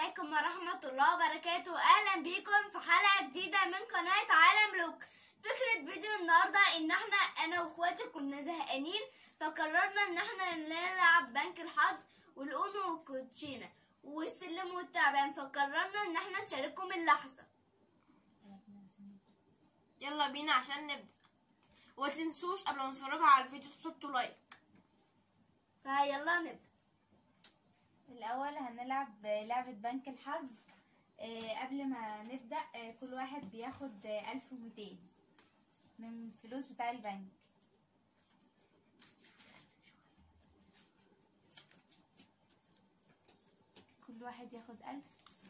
عليكم ورحمة الله وبركاته أهلا بيكم في حلقة جديدة من قناة عالم لوك فكرة فيديو النهاردة إن احنا أنا وإخواتي كنا زهقانين فقررنا إن احنا نلعب بنك الحظ والأونو والكوتشينة والسلم والتعبان فقررنا إن احنا نشارككم اللحظة يلا بينا عشان نبدأ وما تنسوش قبل ما تتفرجوا على الفيديو تحطوا لايك فيلا نبدأ الأول هنلعب لعبة بنك الحظ آه، قبل ما نبدأ آه، كل واحد بياخد ألف ومتين من فلوس بتاع البنك كل واحد ياخد ألف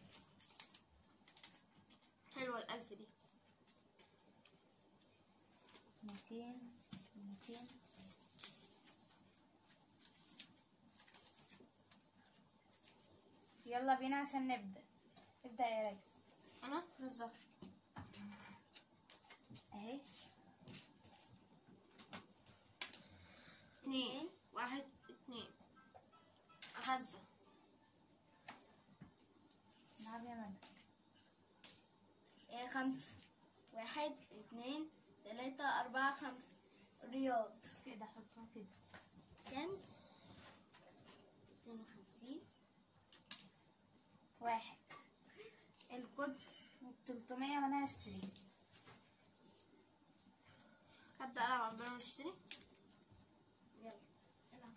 حلوة الألف دي ميتين ميتين يلا بينا عشان نبدأ ابدأ يا راجل أنا بالظبط اهي اتنين واحد اتنين أهزة نلعب يا ملك إيه خمسة واحد اتنين تلاتة أربعة خمسة رياض كده حطها كده كام؟ اتنين وخمسين واحد القدس والتلتمية وانا هشتري هبدأ ألعب عقبال ما تشتري يلا العب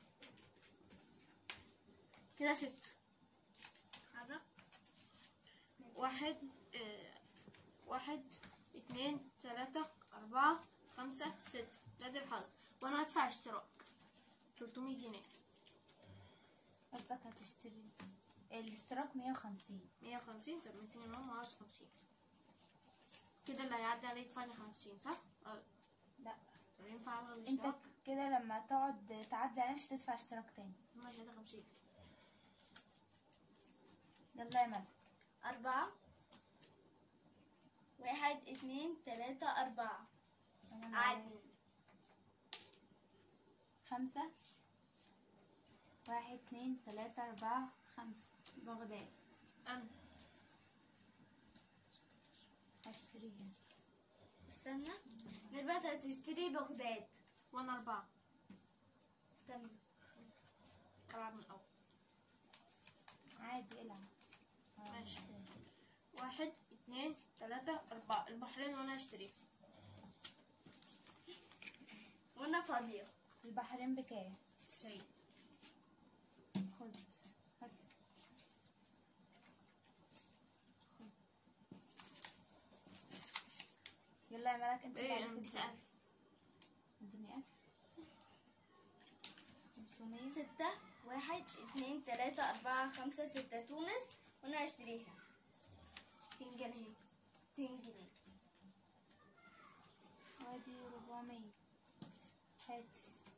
كده ست حرك واحد اه واحد اتنين تلاتة أربعة خمسة ستة ده الحظ وأنا هدفع اشتراك 300 جنيه قصدك هتشتري الاشتراك مية وخمسين 150 طب 200 يوم عاوز 50 كده اللي هيعدي عليه يدفع لي 50 صح؟ اه لا طب ينفع ألغي انت الاشتراك؟ كده لما تقعد تعدي عليه مش تدفع اشتراك تاني ماشي ده 50 يلا يا ملك أربعة واحد اتنين تلاتة أربعة أنا معايا عدل خمسة واحد اتنين تلاتة أربعة خمسة بغداد أنا هشتريها استنى نربت هتشتري بغداد وأنا أربعة استنى ألعب من الأول عادي العب آه، ماشي. كده. واحد اتنين تلاتة أربعة البحرين وأنا أشتري وأنا فاضية البحرين بكام؟ تسعين خد هات خد. يلا يا ملك انت إيه اللي أنا عليك بديك الدور. ألف اديني ألف خمسمية ستة واحد اتنين تلاتة أربعة خمسة ستة تونس وأنا هشتريها ميتين جنيه ميتين جنيه وادي ربعمية هات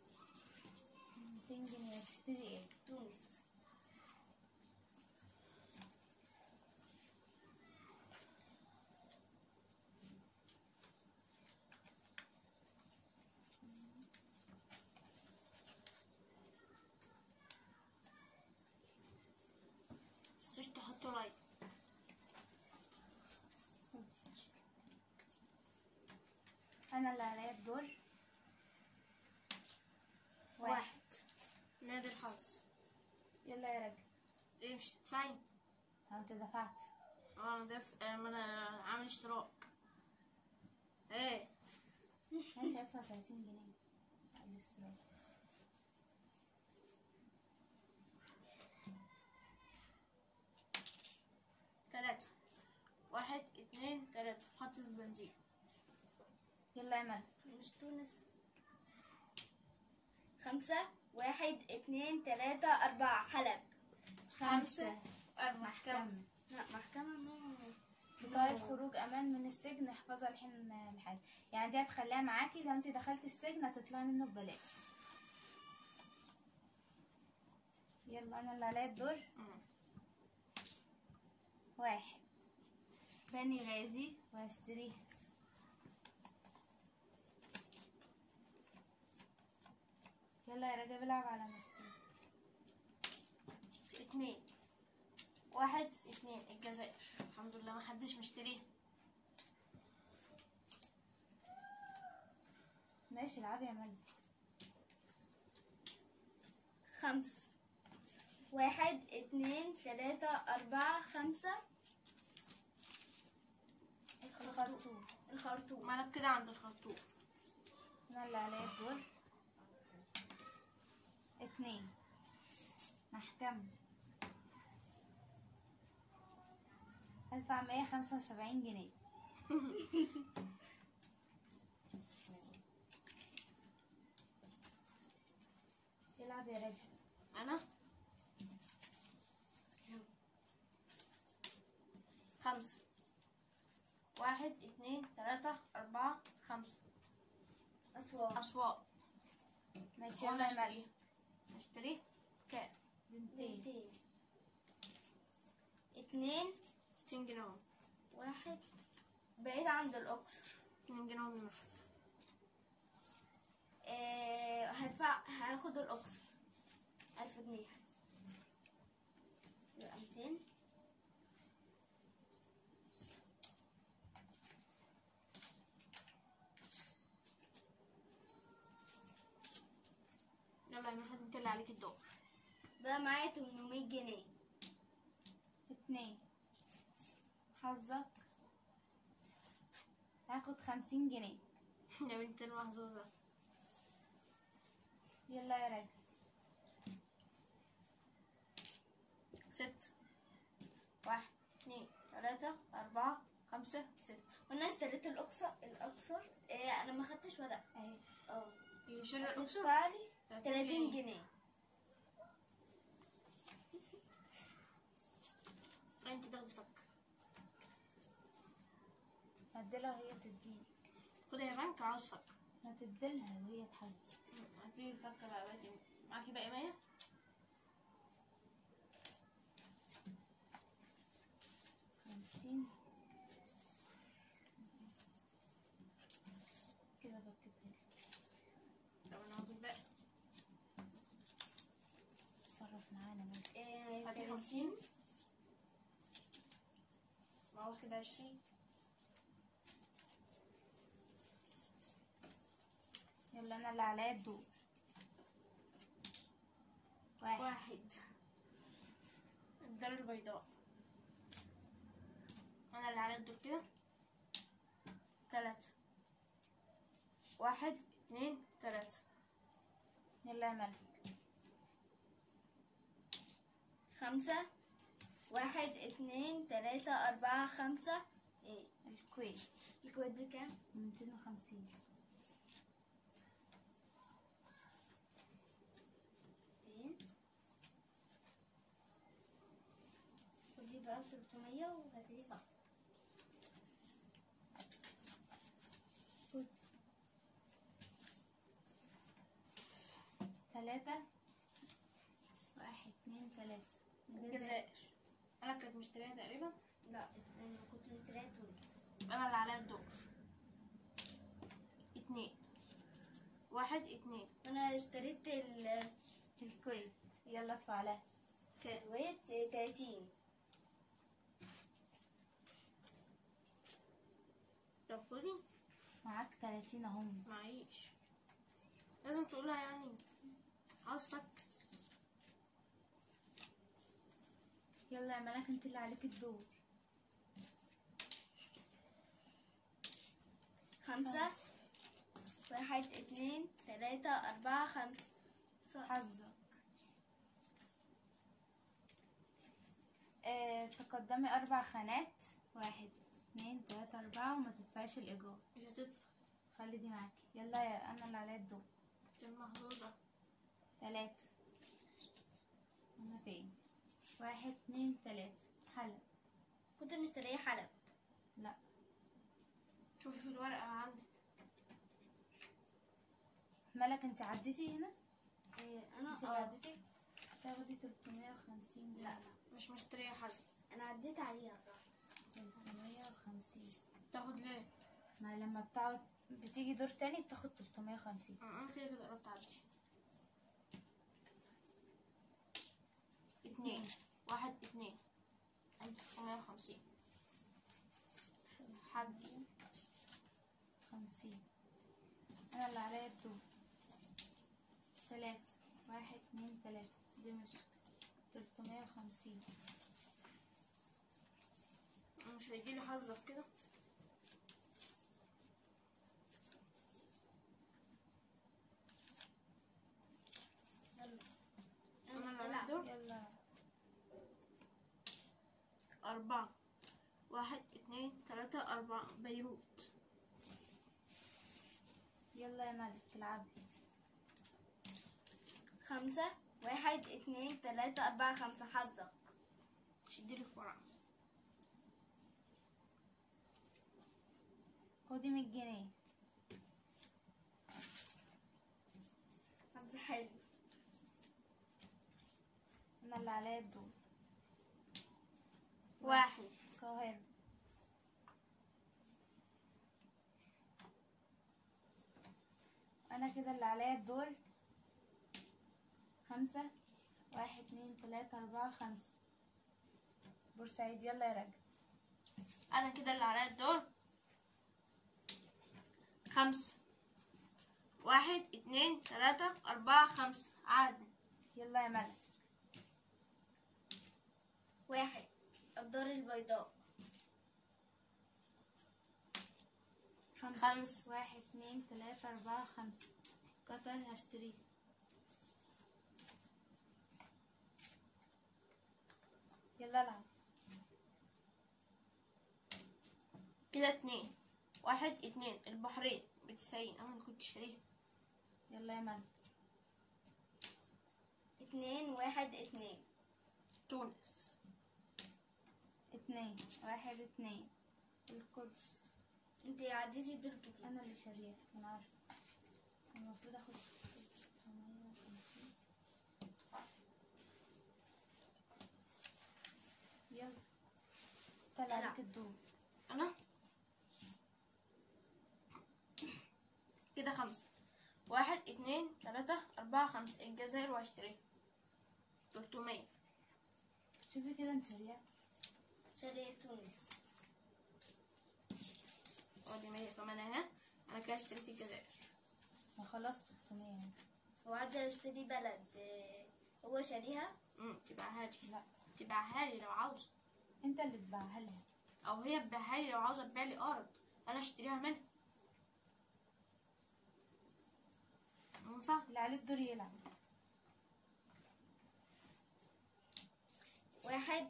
ميتين جنيه هتشتري ايه؟ تونس متنسوش تحطوا لايك انا اللي عليا الدور واحد واحد نادي الحظ يلا يا راجل إيه مش تدفعي ها انت دفعت اه أنا دافع آه، ما أنا عامل اشتراك إيه ماشي ادفع 30 جنيه على الاشتراك تلاتة واحد اتنين تلاتة حط البنزين يلا يا ملك مش تونس خمسة واحد اتنين تلاتة أربعة حلب خمسة المحكمة لا محكمة مو بطاقة خروج أمان من السجن احفظها الحين الحاجة يعني دي هتخليها معاكي لو انت دخلت السجن هتطلعي منه ببلاش يلا أنا اللي عليا الدور مم. واحد بني غازي وهشتريها يلا يا رجب العب على ما اشتري اتنين واحد اتنين الجزائر الحمد لله ما حدش مشتريها ماشي العبي يا ملك خمس واحد اتنين تلاتة أربعة خمسة الخرطوم الخرطوم مالك كده عند الخرطوم انا اللي عليا الدور اتنين محكمة ادفع مية خمسة وسبعين جنيه العب يا راجل انا خمسة واحد اتنين تلاتة أربعة خمسة أسوار أسواق ماشي وأنا يلا يا ملك اشتريه اشتريه كام؟ بنتين ميتين اتنين اتنين جنيه اهو. واحد بعيد عند الأقصر اتنين جنيه من المرفت آه هدفع هاخد الأقصر ألف جنيه يبقى ميتين يلا يا مرفت انت اللي عليك الدور بقى معايا تمنمية جنيه اتنين حظك هاخد خمسين جنيه يا بنت المحظوظة يلا يا راجل ست واحد اتنين تلاتة أربعة خمسة ست وأنا اشتريت الأقصر الأقصر آه أنا ما خدتش ورق اهي اه يشيل الأقصر هتدفع لي 30 30 جنيه انت تاخدي فك هديلها وهي تديك خدي يا بنك عاوز فك ما تديلها وهي تحل هاتي الفكة بقى باقي معاكي باقي مية خمسين كده بكتها لك. طب انا عاوز الباقي اتصرف معانا ممكن آه هاتي 30 خمسين وعاوز كده عشرين يلا انا اللي عليا الدور واحد واحد الدار البيضاء انا اللي على الدور كده تلاتة واحد اتنين تلاتة يلا يا ملك خمسة واحد اتنين تلاتة أربعة خمسة ايه الكويت الكويت بكام؟ ميتين وخمسين ميتين خدي بقى تلتمية وهاتلي فقط تلاتة واحد اتنين تلاتة الجزائر انا كنت مشتريها تقريبا لا انا كنت مشتريها تونس انا اللي عليا الدور اتنين واحد اتنين انا اشتريت ال- الكويت يلا ادفع لها كام الكويت تلاتين طب خدي معاك تلاتين اهم معيش لازم تقولها يعني عاوز فك يلا يا ملك انت اللي عليك الدور خمسة واحد اتنين تلاتة أربعة خمسة حظك اه تقدمي اربع خانات واحد اتنين تلاتة اربعة وما تدفعيش الايجار مش هتدفع خلي دي معاكي يلا يا انا اللي عليا الدور انت المحظوظة تلاتة انا فين واحد اتنين تلاتة حلق كنت مشترية حلب لا شوفي في الورقة عندك ملك انت عديتي هنا إيه انا انت اللي اه عديتي تاخدي تلتمية وخمسين لا لا مش مشترية حد انا عديت عليها صح تلتمية وخمسين تاخد ليه؟ ما لما بتقعد بتيجي دور تاني بتاخد تلتمية وخمسين انا كده كده قربت اعدي اتنين واحد اتنين 350 حقي خمسين انا اللي عليا الدور تلاتة واحد اتنين تلاتة دمشق تلتمية وخمسين مش هيجيلي حظك كده يلا انا اللي عليا العب. الدور يلا أربعة واحد اتنين تلاتة أربعة بيروت يلا يا ملك العبي خمسة واحد اتنين تلاتة أربعة خمسة حظك شديلي في ورقة خدي مية جنيه حظ حلو انا اللي عليا الدور واحد القاهرة انا كده اللي عليا الدور خمسة واحد اتنين تلاتة اربعة خمسة بورسعيد يلا يا راجل أنا كده اللي عليا الدور خمسة واحد اتنين تلاتة أربعة خمسة عادي يلا يا ملك واحد الدار البيضاء خمسة خمس واحد اتنين تلاتة اربعة خمسة قطر هشتريه يلا العب كده اتنين واحد اتنين البحرين بتسعين أنا اللي كنت شاريها يلا يا ملك اتنين واحد اتنين تونس اتنين واحد اتنين القدس انت عديتي دور كتير انا اللي شاريها انا عارفه المفروض اخد 850. يلا طلع العب. عليك الدور أنا كده خمسة واحد اتنين تلاتة أربعة خمسة الجزائر وهشتريها تلتمية شوفي كده انت شاريها شرية تونس ودي مية كمان اهي أنا كده اشتريت الجزائر ما خلاص 300 يعني وعايزة اشتري بلد اه، هو شاريها امم تبيعها لي لا تبيعها لي لو عاوز انت اللي تبيعها لها أو هي تبيعها لي لو عاوزة تبيع لي أرض أنا اشتريها منها ينفع اللي عليه الدور يلعب واحد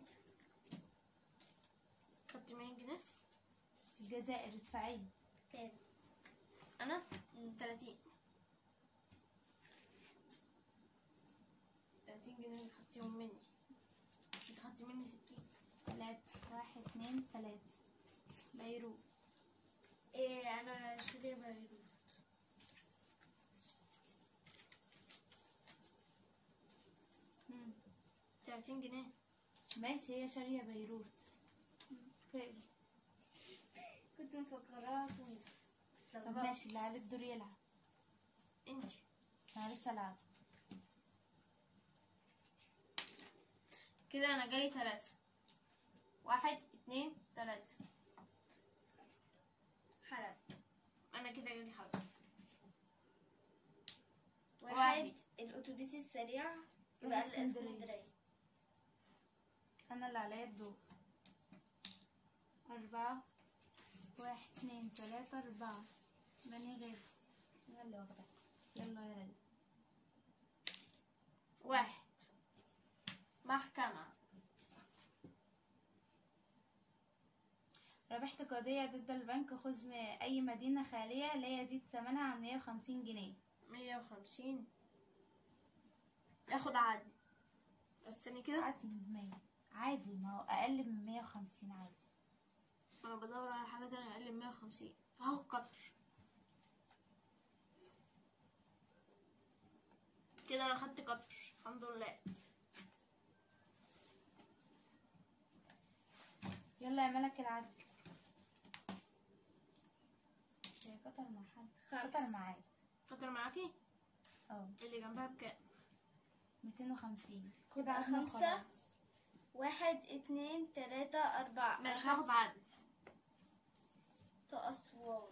خدت مية جنيه الجزائر ادفعيه كام أنا تلاتين تلاتين جنيه اللي خدتيهم مني بس انت خدت مني ستين تلاتة واحد اتنين تلاتة بيروت ايه انا شارية بيروت مم. تلاتين جنيه ماشي هي شارية بيروت فقري كنت مفكراها تونس طب ماشي اللي عليه الدور يلعب انت انا لسه العب كده أنا جاي تلاتة واحد اتنين تلاتة حلب أنا كده جالي حلقة واحد واحد. الاتوبيس السريع روح يبقى اسكندرية. الاسكندرية انا اللي عليا الدور أربعة واحد اتنين تلاتة أربعة بني غاز انا اللي واخدها يلا يا رجل واحد محكمة ربحت قضية ضد البنك خذ م- أي مدينة خالية لا يزيد ثمنها عن مية وخمسين جنيه مية وخمسين اخد عادي استني كده عادي من مية عادي ما هو أقل من مية وخمسين عادي انا بدور على حاجة تانية اقل من مية وخمسين اهو قطر كده انا خدت قطر الحمد لله يلا يا ملك العب هي قطر مع حد خمس. قطر معايا قطر معاكي اه اللي جنبها بكام ميتين وخمسين خد يبقى عشرة خمسة. وخلاص واحد اتنين تلاتة أربعة ماشي هاخد عدد أخدت أسوان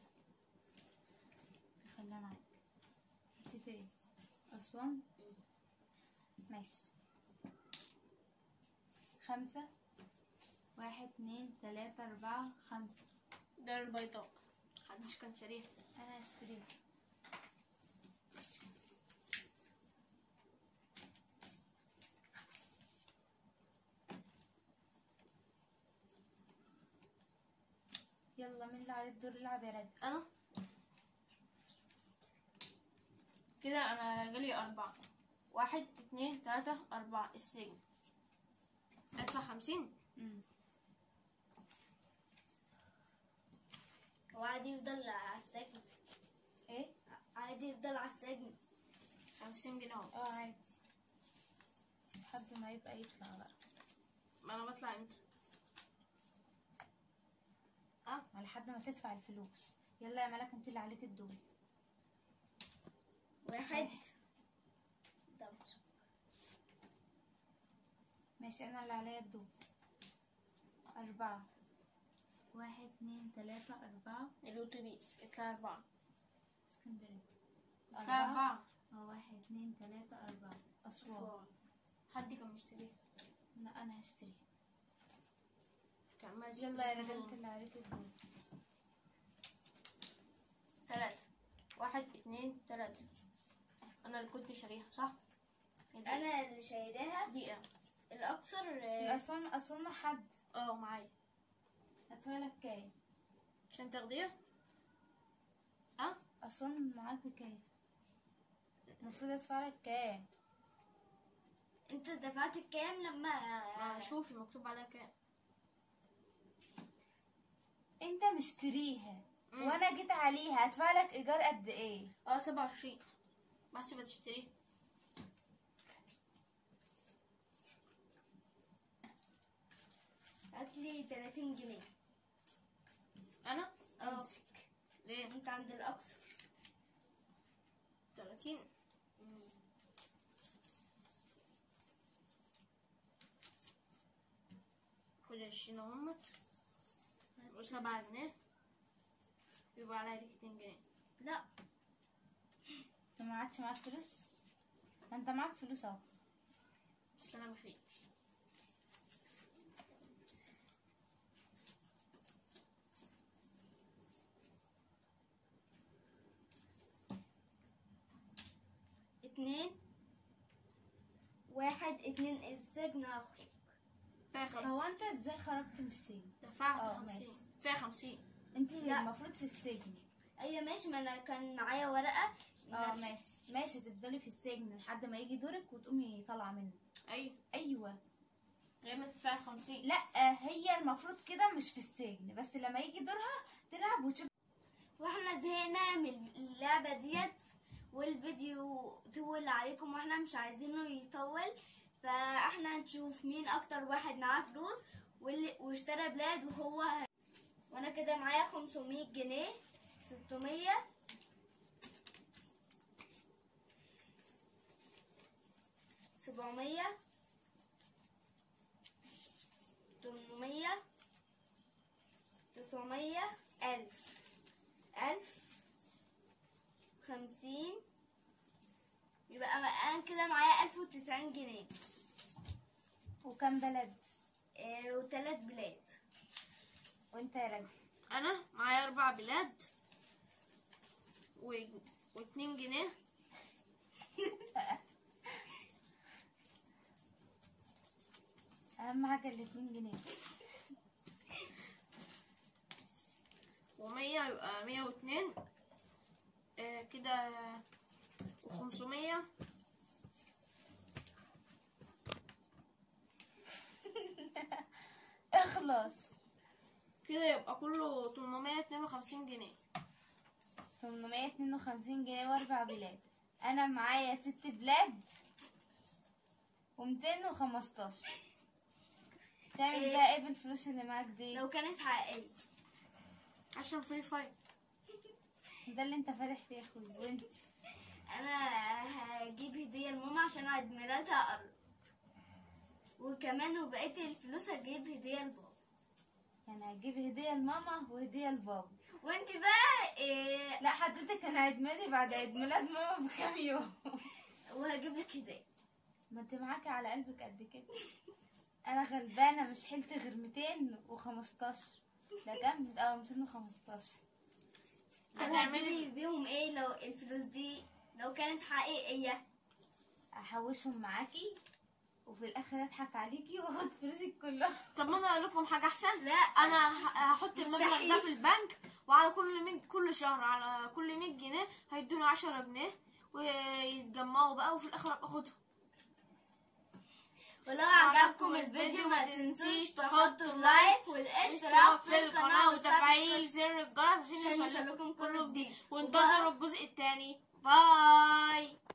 خليها معاك اتفاق أسوان ماشي خمسة واحد اتنين تلاتة أربعة خمسة دار البيضاء محدش كان شاريها أنا هشتريها يلا مين اللي عليه الدور يلعب يا رد انا كده انا جالي اربعة واحد اتنين تلاتة اربعة السجن ادفع خمسين هو عادي يفضل على السجن ايه عادي يفضل على السجن خمسين جنيه اهو اه عادي لحد ما يبقى يطلع بقى ما انا بطلع امتى ما لحد ما تدفع الفلوس يلا يا ملك انت اللي عليك الدور واحد ده مش- ماشي انا اللي عليا الدور أربعة واحد اتنين تلاتة أربعة الاتوبيس اطلع اربعة اسكندرية اطلع اربعة اه واحد اتنين تلاتة أربعة أسوان أسوان حد كان مشتريها لا أنا هشتريها كان ماشي يلا يا رجال انت اللي عليك الدور تلاتة واحد اتنين تلاتة انا اللي كنت شاريها صح دي- أنا اللي شايلاها دي ايه الأكثر آه، أسوان أسوان حد اه معايا هدفع لك كام عشان تاخديها اه أسوان معاك بكام المفروض أدفع لك كام أنت دفعت كام لما آه، شوفي مكتوب عليها كام انت مشتريها مم. وانا جيت عليها هدفع لك ايجار قد ايه اه سبعة وعشرين بس بتشتريها هاتلي 30 جنيه انا اه امسك ليه أنت عند الأكثر تلاتين خد عشرين اهمت هيبقوا سبعة جنيه يبقى عليا ريكتين جنيه لا انت ما عادش معاك فلوس ما انت معاك فلوس اهو بس انا بخيل اتنين واحد اتنين السجن أخرج فيها هو خمسين انت ازاي خرجت من السجن دفعت اه، خمسين ماشي. فيها خمسين انت لا. المفروض في السجن أيوة ماشي ما أنا كان معايا ورقة اه ماشي ماشي تفضلي في السجن لحد ما يجي دورك وتقومي طالعه منه ايوه ايوه غير فيها خمسين لا هي المفروض كده مش في السجن بس لما يجي دورها تلعب وتشوف واحنا زهقنا من اللعبة ديت والفيديو طول عليكم واحنا مش عايزينه يطول فاحنا هنشوف مين اكتر واحد معاه فلوس واللي واشترى بلاد وهو ه- وانا كده معايا 500 جنيه 600 700 800 900 ألف ألف خمسين يبقى أنا كده معايا ألف وتسعين جنيه وكم بلد آه، وتلات بلاد وانت يا راجل انا معايا اربع بلاد و... واتنين جنيه اهم حاجه الاتنين جنيه ومية يبقى مية واتنين آه كده وخمسمية اخلص كده يبقى كله تمنمية اتنين وخمسين جنيه 852 جنيه واربع بلاد انا معايا ست بلاد و215 تعمل إيه؟ بقى ايه بالفلوس اللي معاك دي لو كانت حقيقية عشان فري فاير ده اللي انت فارح فيه يا اخوي وانت أنا هجيب هدية لماما عشان عيد ميلادها قرب وكمان وبقية الفلوس هجيب هدية لبابا يعني هجيب هدية لماما وهدية لبابا وانت بقى إيه لا حضرتك انا عيد ميلادي بعد عيد ميلاد ماما بكام يوم وهجيب لك هدية ما انت معاكي على قلبك قد كده انا غلبانه مش حلت غير 215 ده جامد اه 215 هتعملي بيهم ايه لو الفلوس دي لو كانت حقيقية احوشهم معاكي وفي الاخر اضحك عليكي واخد فلوسك كلها طب ما انا اقول لكم حاجه احسن لا انا ه- هحط المبلغ مستحيل. ده في البنك وعلى كل مية كل شهر على كل 100 جنيه هيدوني 10 جنيه ويتجمعوا بقى وفي الاخر ابقى اخدهم ولو عجبكم الفيديو ما تنسيش تحطوا اللايك والاشتراك في القناة وتفعيل زر الجرس عشان عشان يوصلكم يوصلكم كل كل جديد جديد وانتظروا الجزء الثاني باي